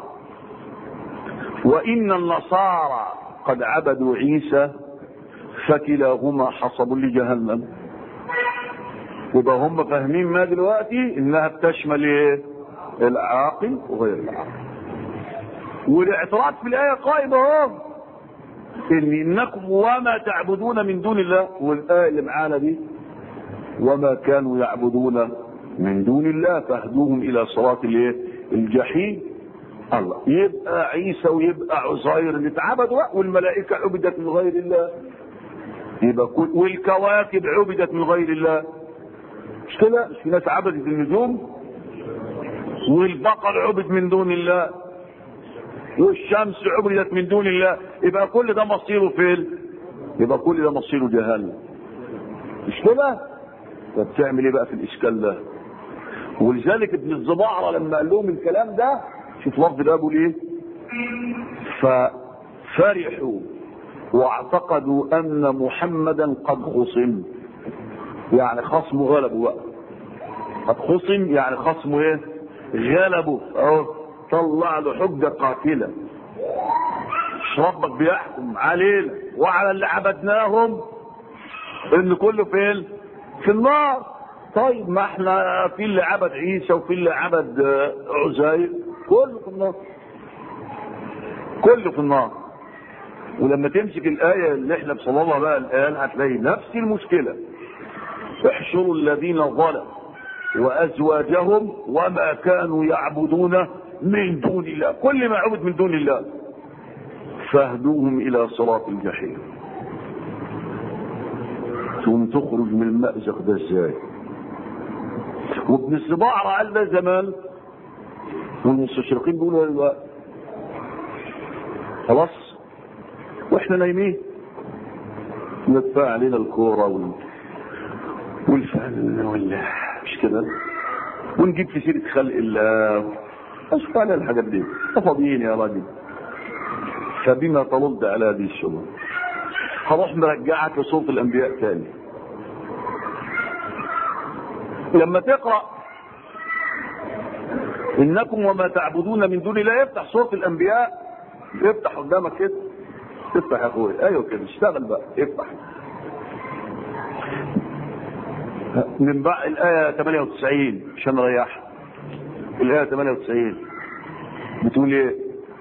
وان النصارى قد عبدوا عيسى فكلاهما حصب لجهنم يبقى هم فاهمين ما دلوقتي انها بتشمل ايه العاقل وغير العاقل والاعتراض في الآية قائم اهو إن إنكم وما تعبدون من دون الله والآية اللي معانا دي وما كانوا يعبدون من دون الله فاهدوهم إلى صراط الايه الجحيم الله يبقى عيسى ويبقى عزير اللي اتعبدوا والملائكة عبدت من غير الله يبقى كل والكواكب عبدت من غير الله مش كده مش في ناس عبدت النجوم والبقر عبد من دون الله والشمس عبدت من دون الله يبقى كل ده مصيره فين يبقى كل ده مصيره جهنم مش كده طب تعمل ايه بقى في الاشكال ده ولذلك ابن الزبعرة لما قال لهم الكلام ده شوف لفظ ده بيقول ايه ففرحوا واعتقدوا ان محمدا قد خصم يعني خصمه غلبه بقى قد خصم يعني خصمه ايه غلبه اهو طلع له حجه قاتله مش ربك بيحكم علينا وعلى اللي عبدناهم ان كله فين في النار طيب ما احنا في اللي عبد عيسى وفي اللي عبد عزير كله في النار كله في النار ولما تمسك الآية اللي احنا بصلالها بقى الآن هتلاقي نفس المشكلة احشروا الذين ظلموا وازواجهم وما كانوا يعبدون من دون الله كل ما عبد من دون الله فاهدوهم الى صراط الجحيم ثم تخرج من المأزق ده ازاي وابن الصباع رأى ده زمان والمستشرقين بيقولوا دلوقتي خلاص واحنا نايمين ندفع علينا الكوره وال... والفن ولا مش كده ونجيب في سيره خلق الله اشوف على الحاجات دي فاضيين يا راجل فبما ترد على هذه الشبهه هروح مرجعك لصوت الانبياء تاني لما تقرا انكم وما تعبدون من دون الله يفتح صوت الانبياء افتح قدامك كده افتح يا اخويا ايوه كده اشتغل بقى افتح من بقى الآية 98 عشان نريحها الآية 98 بتقول ايه؟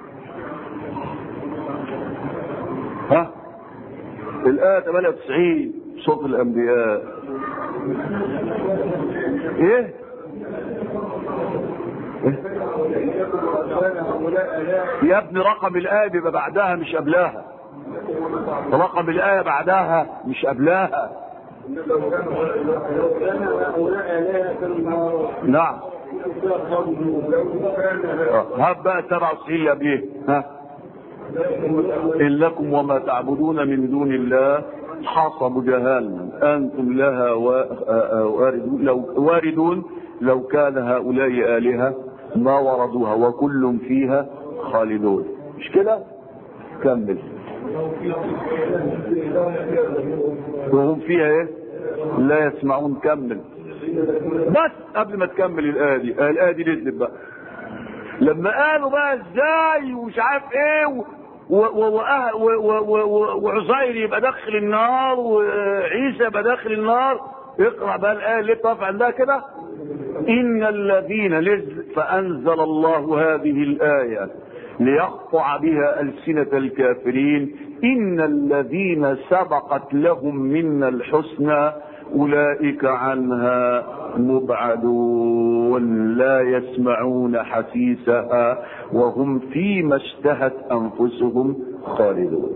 ها؟ الآية 98 صوت الأنبياء ايه؟ يا ابني رقم الآية بيبقى بعدها مش قبلها رقم الآية بعدها مش قبلها نعم هب بقى 97 اللي قبليه ها إن لكم وما تعبدون من دون الله حصب جهنم أنتم لها واردون لو, واردون لو كان هؤلاء آلهة ما وردوها وكل فيها خالدون مش كده كمل وهم فيها ايه لا يسمعون كمل بس قبل ما تكمل الآية دي الآية دي نزلت بقى لما قالوا بقى ازاي ومش عارف ايه وعزير يبقى داخل النار وعيسى يبقى داخل النار اقرا بقى الايه اللي بتقف عندها كده ان الذين لز فانزل الله هذه الايه ليقطع بها السنه الكافرين ان الذين سبقت لهم منا الحسنى اولئك عنها مبعدون لا يسمعون حسيسها وهم فيما اشتهت انفسهم خالدون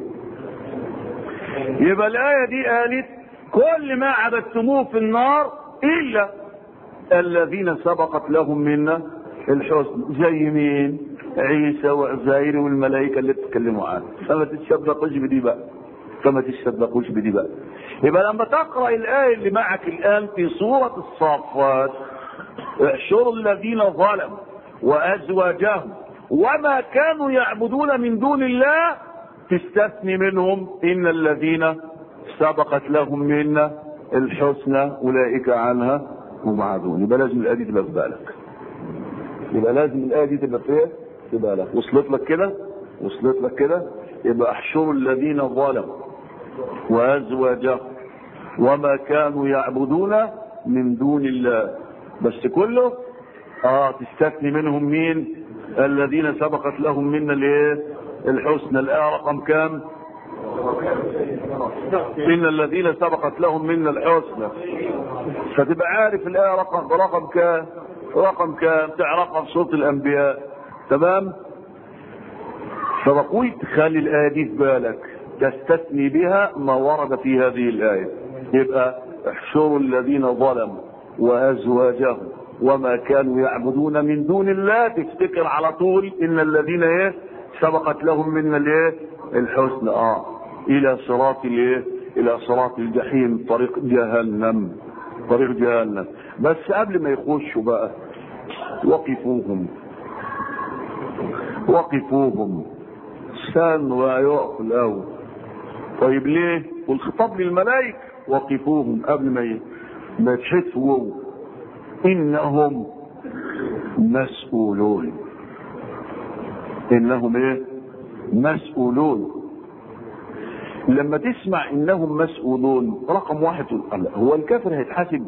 يبقى الايه دي قالت كل ما عبدتموه في النار الا الذين سبقت لهم منا الحسن زي مين عيسى وعزير والملائكه اللي بتتكلموا عنها فما تتشبقوش بدي بقى فما تتشبقوش بدي بقى يبقى لما تقرا الايه اللي معك الان في سوره الصافات احشروا الذين ظلموا وازواجهم وما كانوا يعبدون من دون الله تستثني منهم ان الذين سبقت لهم منا الحسنى اولئك عنها مبعدون يبقى لازم الايه دي تبقى في بالك يبقى لازم الايه دي تبقى في في بالك وصلت لك كده وصلت لك كده يبقى احشروا الذين ظلموا وازواجهم وما كانوا يعبدون من دون الله بس كله اه تستثني منهم مين الذين سبقت لهم منا الايه الحسنى الايه رقم كام ان الذين سبقت لهم منا الحسنى فتبقى عارف الايه رقم رقم كام رقم كام تعرفها في صوت الانبياء تمام فبقول تخلي الايه دي في بالك تستثني بها ما ورد في هذه الايه يبقى احشروا الذين ظلموا وازواجهم وما كانوا يعبدون من دون الله تفتكر على طول ان الذين ايه سبقت لهم منا الايه الحسن اه الى صراط الايه الى صراط الجحيم طريق جهنم طريق جهنم بس قبل ما يخشوا بقى وقفوهم وقفوهم استنوا يقفوا الاول طيب ليه والخطاب للملائكه وقفوهم قبل ما ما يتحسوا انهم مسؤولون انهم ايه مسؤولون لما تسمع انهم مسؤولون رقم واحد تقول هو الكافر هيتحاسب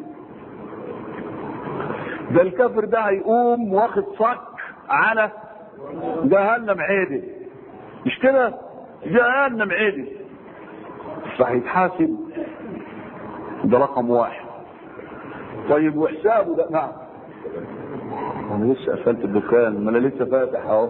ده الكافر ده هيقوم واخد صك على جهنم عادل مش كده جهنم عادل فهيتحاسب ده رقم واحد طيب وحسابه ده نعم انا لسه قفلت الدكان ما انا لسه فاتح اهو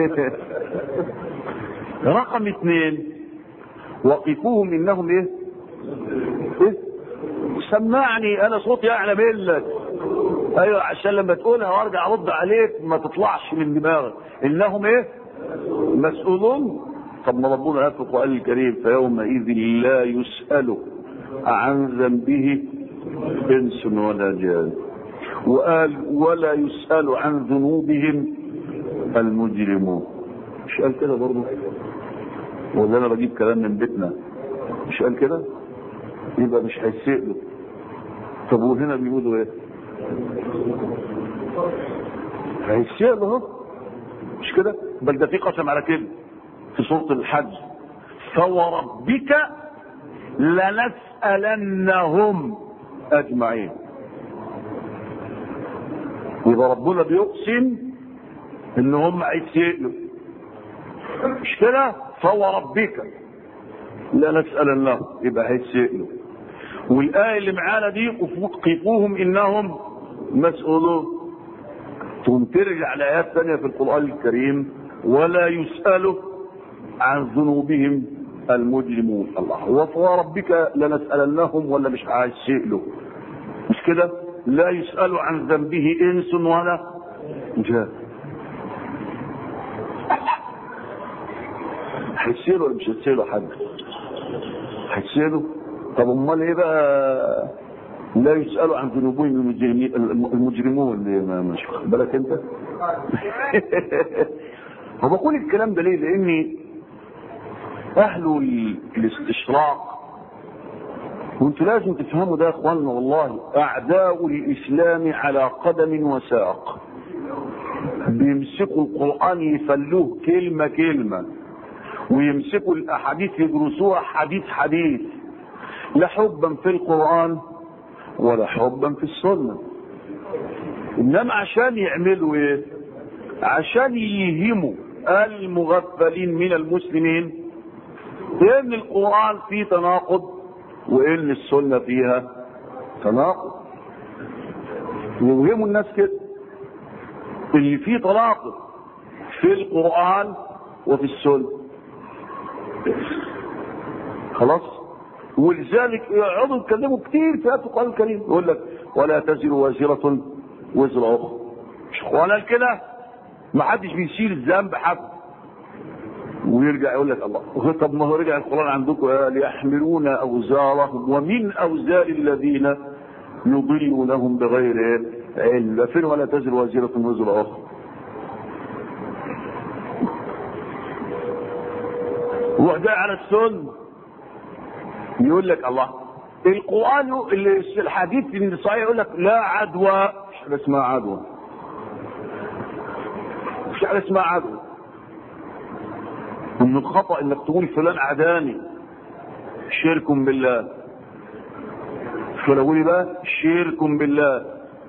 رقم اثنين وقفوهم انهم ايه إيه؟ سمعني انا صوتي اعلى منك ايوه عشان لما تقولها وارجع ارد عليك ما تطلعش من دماغك انهم ايه مسؤولون طب ما ربنا قال في القران الكريم فيومئذ لا يسال عن ذنبه انس ولا جان وقال ولا يسال عن ذنوبهم المجرمون مش قال كده برضه ولا انا بجيب كلام من بيتنا مش قال كده يبقى مش هيسألوا طب وهنا بيقولوا ايه هيسألوا اهو مش كده بل ده في قسم على كده في سورة الحج فوربك لنسألنهم أجمعين يبقى ربنا بيقسم ان هم هيتسألوا مش كده فوربك لنسألنهم يبقى هيتسألوا والآية اللي معانا دي قفوهم إنهم مسؤولون ثم ترجع لآيات ثانية في القرآن الكريم ولا يسألوا عن ذنوبهم المجرمون الله وفوربك لنسألنهم ولا مش هيسألوا مش كده لا يسأل عن ذنبه إنس ولا جان هيسألوا ولا مش هيسألوا حد هيسألوا طب امال ايه بقى لا يسألوا عن ذنوبهم المجرمين المجرمون مش بالك انت هو بقول الكلام ده ليه لاني اهل الاستشراق وانتوا لازم تفهموا ده يا اخواننا والله اعداء الاسلام على قدم وساق بيمسكوا القران يفلوه كلمه كلمه ويمسكوا الاحاديث يدرسوها حديث حديث لا حبا في القرآن ولا حبا في السنة إنما عشان يعملوا إيه؟ عشان يهموا المغفلين من المسلمين إن القرآن فيه تناقض وإن السنة فيها تناقض يوهموا الناس كده اللي فيه تناقض في القرآن وفي السنة خلاص ولذلك يقعدوا يتكلموا كتير في آيات القرآن الكريم يقول لك ولا تزر وازرة وزر أخرى مش إخوانا كده ما حدش بيشيل الذنب حد ويرجع يقول لك الله طب ما هو رجع القرآن عندكم ليحملون أوزارهم ومن أوزار الذين يضلونهم بغير علم فين ولا تزر وازرة وزر أخرى وده على السنه يقول لك الله القرآن الحديث في الصحيح يقول لك لا عدوى مش حاجة اسمها عدوى مش حاجة اسمها عدوى من الخطأ انك تقول فلان عداني شرك بالله فلو بقى شرك بالله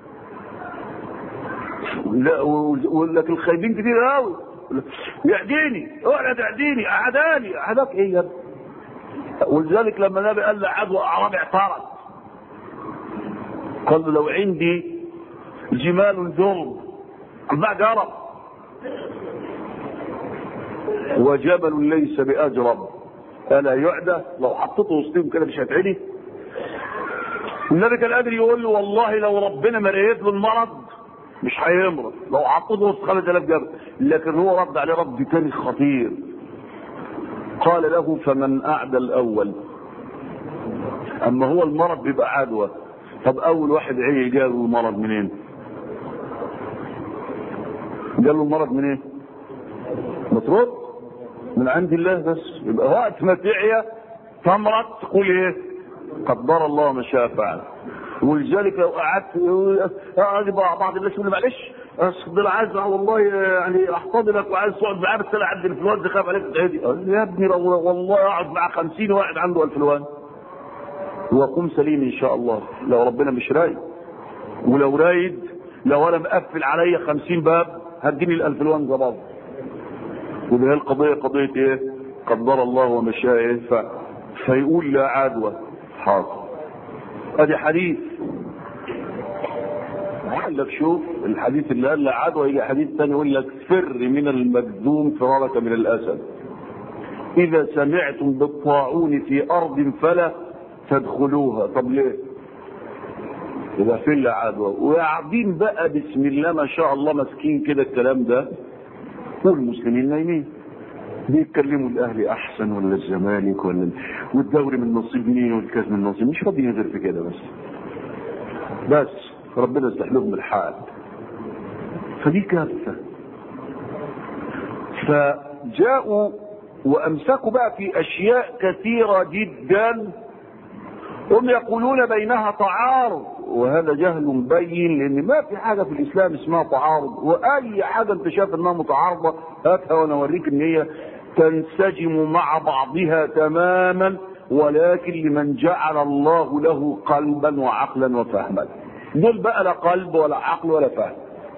لا ويقول لك الخايبين كتير قوي يعديني اقعد يعديني عداني عداك ايه يا ابني ولذلك لما النبي قال لعدوى اعرابي اعترض قال له لو عندي جمال جرب ما جرب وجبل ليس باجرب الا يعدى لو حطيته وسطهم كده مش هتعدي النبي كان قادر يقول له والله لو ربنا ما رأيت له المرض مش هيمرض لو حطيته وسط 5000 جبل لكن هو رد عليه رد تاني خطير قال له فمن أعدى الأول أما هو المرض بيبقى عدوى طب أول واحد عي جاله المرض منين جاله المرض منين مطرود من عند الله بس يبقى وقت ما تعيا تمرض تقول ايه قدر الله ما شاء فعل ولذلك لو قعدت بعض الناس يقول معلش اصل عايز والله يعني احتضنك وعايز تقعد معاه بس انا عندي الانفلونزا خاف عليك تعدي يا ابني لو والله اقعد مع 50 واحد عنده انفلونزا واقوم سليم ان شاء الله لو ربنا مش رايد ولو رايد لو انا مقفل عليا 50 باب هتجيني الانفلونزا برضه وده هي القضيه قضيه ايه؟ قدر الله وما شاء ايه ف... فيقول لا عدوى حاضر ادي حديث قال لك شوف الحديث اللي قال لا عدوى يجي حديث ثاني يقول لك فر من المجذوم فرارك من الاسد اذا سمعتم بالطاعون في ارض فلا فادخلوها طب ليه يبقى في اللي عدوى وقاعدين بقى بسم الله ما شاء الله ماسكين كده الكلام ده والمسلمين نايمين بيتكلموا الاهلي احسن ولا الزمالك ولا والدوري من نصيب مين والكاس من نصيب مش فاضيين غير في كده بس بس ربنا يصلح لهم الحال فدي كارثه فجاءوا وامسكوا بقى في اشياء كثيره جدا هم يقولون بينها تعارض وهذا جهل مبين لان ما في حاجه في الاسلام اسمها تعارض واي حاجه انت شايف انها متعارضه هاتها وانا اوريك ان هي تنسجم مع بعضها تماما ولكن لمن جعل الله له قلبا وعقلا وفهما دول بقى لا قلب ولا عقل ولا فهم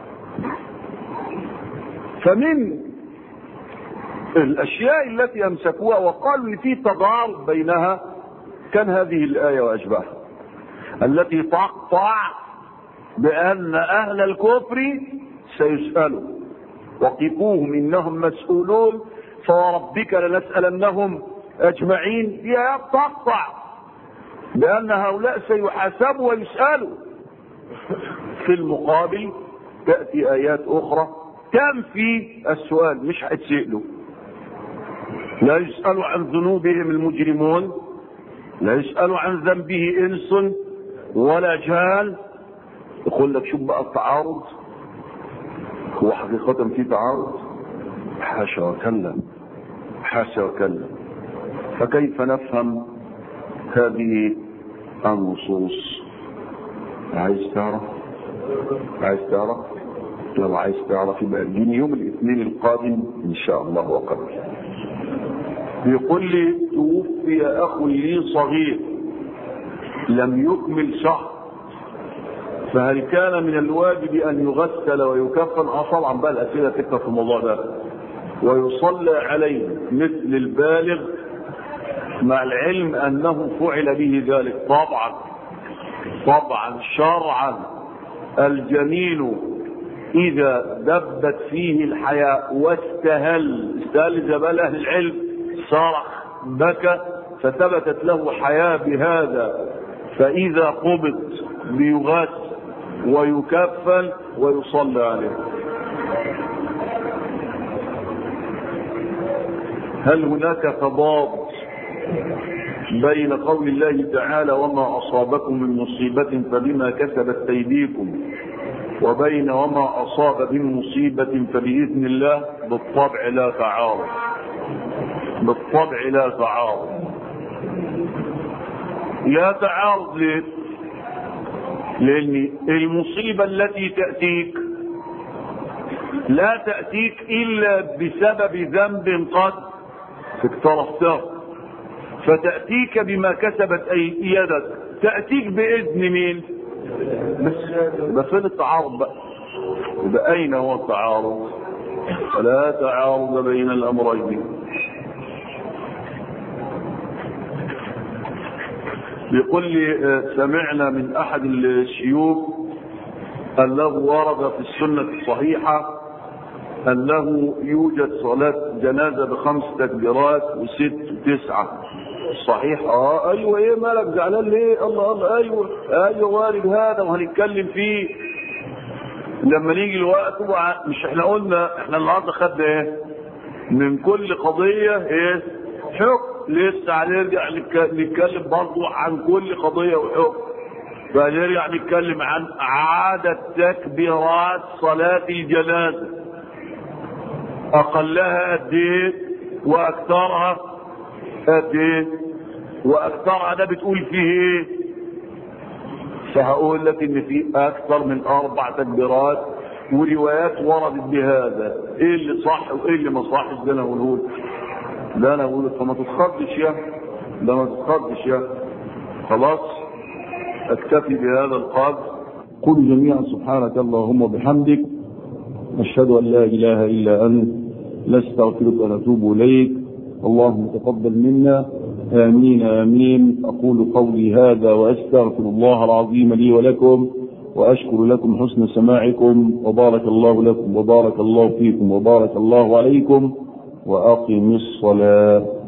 فمن الاشياء التي امسكوها وقالوا ان في تضارب بينها كان هذه الايه واشباهها التي تقطع بان اهل الكفر سيسالوا وقفوهم انهم مسؤولون فوربك لنسالنهم اجمعين هي تقطع بان هؤلاء سيحاسبوا ويسالوا في المقابل تاتي ايات اخرى تنفي السؤال مش هيتسالوا لا يسأل عن ذنوبهم المجرمون لا يسأل عن ذنبه إنس ولا جان يقول لك شوف بقى التعارض هو حقيقة في تعارض حاشا وكلا حاشا وكلا فكيف نفهم هذه النصوص عايز تعرف عايز تعرف لو عايز تعرف يبقى اديني يوم الاثنين القادم ان شاء الله وقبل بيقول لي توفي اخ لي صغير لم يكمل شهر فهل كان من الواجب ان يغسل ويكفن اه طبعا بقى الاسئله تكتب في الموضوع ده ويصلى عليه مثل البالغ مع العلم انه فعل به ذلك طبعا طبعا شرعا الجنين اذا دبت فيه الحياة واستهل استهل جبال اهل العلم صرخ بكى فثبتت له حياة بهذا فاذا قبض بيغاث ويكفل ويصلى عليه هل هناك تضاد بين قول الله تعالى وما أصابكم من مصيبة فبما كسبت أيديكم وبين وما أصاب من مصيبة فبإذن الله بالطبع لا تعارض بالطبع لا تعارض لا تعارض ليه؟ لأن المصيبة التي تأتيك لا تأتيك إلا بسبب ذنب قد اقترفته فتأتيك بما كسبت أي يدك تأتيك بإذن مين بس يبقى فين التعارض بقى يبقى أين هو التعارض فلا تعارض بين الأمرين بيقول لي سمعنا من أحد الشيوخ أنه ورد في السنة الصحيحة أنه يوجد صلاة جنازة بخمس تكبيرات وست وتسعة صحيح اه ايوه ايه مالك زعلان ليه الله الله ايوه ايوه وارد هذا وهنتكلم فيه لما نيجي الوقت مش احنا قلنا احنا النهارده خدنا ايه من كل قضية ايه حكم لسه هنرجع نتكلم برضه عن كل قضية وحكم فنرجع نتكلم عن عادة تكبيرات صلاة الجنازة اقلها قد ايه واكثرها قد ايه واكثرها ده بتقول فيه ايه فهقول لك ان في اكثر من اربع تكبيرات وروايات وردت بهذا ايه اللي صح وايه اللي ما صحش ده انا اقوله ده انا اقوله فما تتخضش يا ده ما تتخضش يا خلاص اكتفي بهذا القدر قل جميعا سبحانك اللهم وبحمدك نشهد ان لا اله الا انت نستغفرك ونتوب اليك اللهم تقبل منا امين امين اقول قولي هذا واستغفر الله العظيم لي ولكم واشكر لكم حسن سماعكم وبارك الله لكم وبارك الله فيكم وبارك الله عليكم واقم الصلاه